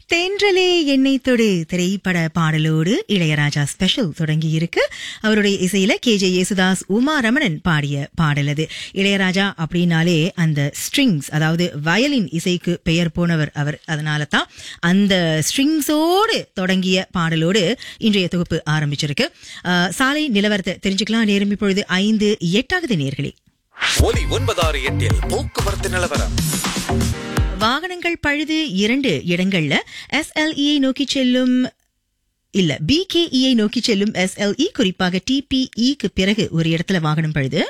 தென்றலே எண்ணெய் தொடு திரைப்பட பாடலோடு இளையராஜா ஸ்பெஷல் தொடங்கி இருக்கு அவருடைய இசையில கே ஜே யேசுதாஸ் உமா ரமணன் பாடிய பாடல் அது இளையராஜா அப்படின்னாலே அந்த ஸ்ட்ரிங்ஸ் அதாவது வயலின் இசைக்கு பெயர் போனவர் அவர் அதனால தான் அந்த ஸ்ட்ரிங்ஸோடு தொடங்கிய பாடலோடு இன்றைய தொகுப்பு ஆரம்பிச்சிருக்கு அஹ், சாலை நிலவரத்தை தெரிஞ்சுக்கலாம் நேரம் இப்பொழுது ஐந்து எட்டாவது நேர்களே ஒலி ஒன்பதாறு எட்டில் போக்குவரத்து நிலவரம் வாகனங்கள் பழுது இரண்டு இடங்கள்ல எஸ்எல்இ நோக்கி செல்லும் இல்ல பிகேஇயை நோக்கி செல்லும் எஸ்எல்இ குறிப்பாக டிபிஇக்கு பிறகு ஒரு இடத்துல வாகனம் பழுது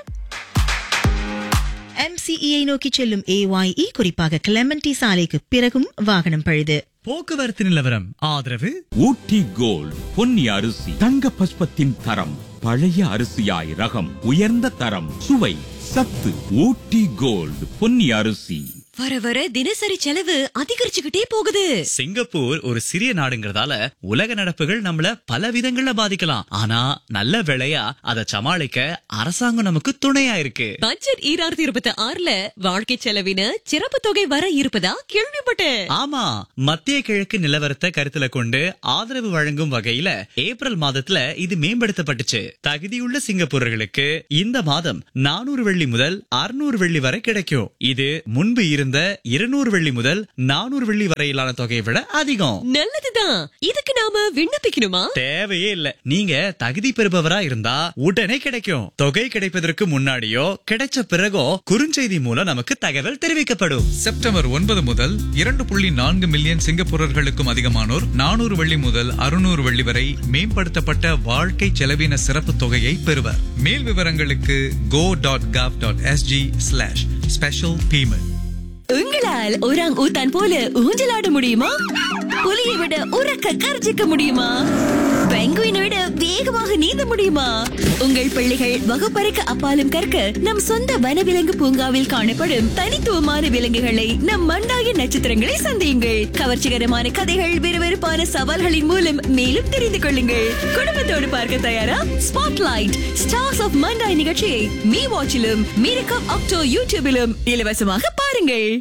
எம்சிஇயை நோக்கி செல்லும் ஏஒய்இ குறிப்பாக கிளெமண்டி சாலைக்கு பிறகும் வாகனம் பழுது போக்குவரத்து நிலவரம் ஆதரவு ஊட்டி கோல்ட் பொன்னி அரிசி தங்க பஸ்பத்தின் தரம் பழைய அரிசியாய் ரகம் உயர்ந்த தரம் சுவை சத்து ஊட்டி கோல்ட் பொன்னி அரிசி வர வர தினசரி செலவு அதிகரிச்சுக்கிட்டே போகுது சிங்கப்பூர் ஒரு சிறிய நாடுங்கிறதால உலக நடப்புகள் நம்மள பல விதங்கள்ல பாதிக்கலாம் ஆனா நல்ல வேளையா அதை சமாளிக்க அரசாங்கம் நமக்கு துணையா இருக்கு பட்ஜெட் ஈராயிரத்தி இருபத்தி ஆறுல வாழ்க்கை செலவின சிறப்பு தொகை வர இருப்பதா கேள்விப்பட்டேன் ஆமா மத்திய கிழக்கு நிலவரத்தை கருத்துல கொண்டு ஆதரவு வழங்கும் வகையில ஏப்ரல் மாதத்துல இது மேம்படுத்தப்பட்டுச்சு தகுதியுள்ள சிங்கப்பூரர்களுக்கு இந்த மாதம் நானூறு வெள்ளி முதல் அறுநூறு வெள்ளி வரை கிடைக்கும் இது முன்பு இருந்த இருநூறு வெள்ளி முதல் நானூறு வெள்ளி வரையிலான தொகையை விட அதிகம் நல்லதுதான் இதுக்கு நாம விண்ணப்பிக்கணுமா தேவையே இல்ல நீங்க தகுதி பெறுபவரா இருந்தா உடனே கிடைக்கும் தொகை கிடைப்பதற்கு முன்னாடியோ கிடைச்ச பிறகோ குறுஞ்செய்தி மூலம் நமக்கு தகவல் தெரிவிக்கப்படும் செப்டம்பர் ஒன்பது முதல் இரண்டு புள்ளி நான்கு மில்லியன் சிங்கப்பூரர்களுக்கும் அதிகமானோர் நானூறு வெள்ளி முதல் அறுநூறு வெள்ளி வரை மேம்படுத்தப்பட்ட வாழ்க்கை செலவின சிறப்பு தொகையை பெறுவர் மேல் விவரங்களுக்கு go dot gov dot S G slash special payment உங்களால் ஒராங் ஊத்தான் போல ஊஞ்சலாட முடியுமா புலியை விட உறக்க கர்ஜிக்க முடியுமா பெங்குயினை விட வேகமாக நீந்த முடியுமா உங்கள் பிள்ளைகள் வகுப்பறைக்கு அப்பாலும் கற்க நம் சொந்த வனவிலங்கு பூங்காவில் காணப்படும் தனித்துவமான விலங்குகளை நம் மண்டாய நட்சத்திரங்களை சந்தியுங்கள் கவர்ச்சிகரமான கதைகள் விறுவிறுப்பான சவால்களின் மூலம் மேலும் தெரிந்து கொள்ளுங்கள் குடும்பத்தோடு பார்க்க தயாரா ஸ்பாட்லைட் ஸ்டார்ஸ் ஆஃப் மண்டாய் நிகழ்ச்சியை மீ வாட்சிலும் மீரகம் அக்டோ யூடியூபிலும் இலவசமாக பாருங்கள்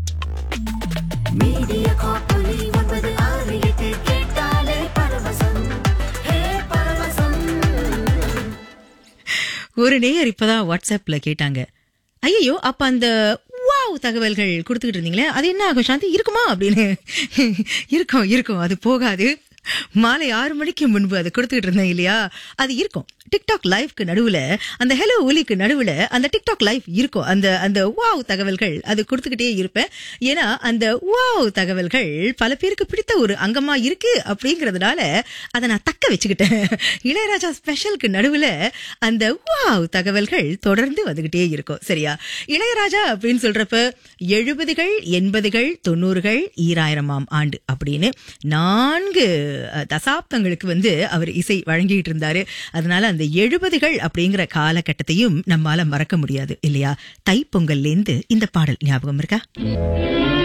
மீடியா காப்பொலி ஒன்பது ஆறு எட்டு கேட்டாலே பரவசம் ஹே பரவசம் ஒரு நேயர் இப்பதான் வாட்ஸ்அப்ல கேட்டாங்க ஐயோ அப்ப அந்த வாவ் தகவல்கள் கொடுத்துக்கிட்டு இருந்தீங்களே அது என்ன ஆகும் சாந்தி இருக்குமா அப்படின்னு இருக்கும் இருக்கும் அது போகாது மாலை ஆறு மணிக்கு முன்பு அது கொடுத்துக்கிட்டு இருந்தேன் இல்லையா அது இருக்கும் டிக்டாக் லைவ்க்கு நடுவுல அந்த ஹலோ ஒலிக்கு நடுவுல அந்த டிக்டாக் லைவ் இருக்கும் அந்த அந்த வாவ் தகவல்கள் அது கொடுத்துக்கிட்டே இருப்பேன் ஏன்னா அந்த வாவ் தகவல்கள் பல பேருக்கு பிடித்த ஒரு அங்கமா இருக்கு அப்படிங்கறதுனால அதை நான் தக்க வச்சுக்கிட்டேன் இளையராஜா ஸ்பெஷலுக்கு நடுவுல அந்த வாவ் தகவல்கள் தொடர்ந்து வந்துகிட்டே இருக்கும் சரியா இளையராஜா அப்படின்னு சொல்றப்ப எழுபதுகள் எண்பதுகள் தொண்ணூறுகள் ஈராயிரமாம் ஆண்டு அப்படின்னு நான்கு அஹ், தசாப்தங்களுக்கு வந்து அவர் இசை வழங்கிட்டு இருந்தாரு அதனால அந்த எழுபதுகள் அப்படிங்கிற காலகட்டத்தையும் நம்மால மறக்க முடியாது இல்லையா தைப்பொங்கல்லேருந்து இந்த பாடல் ஞாபகம் இருக்கா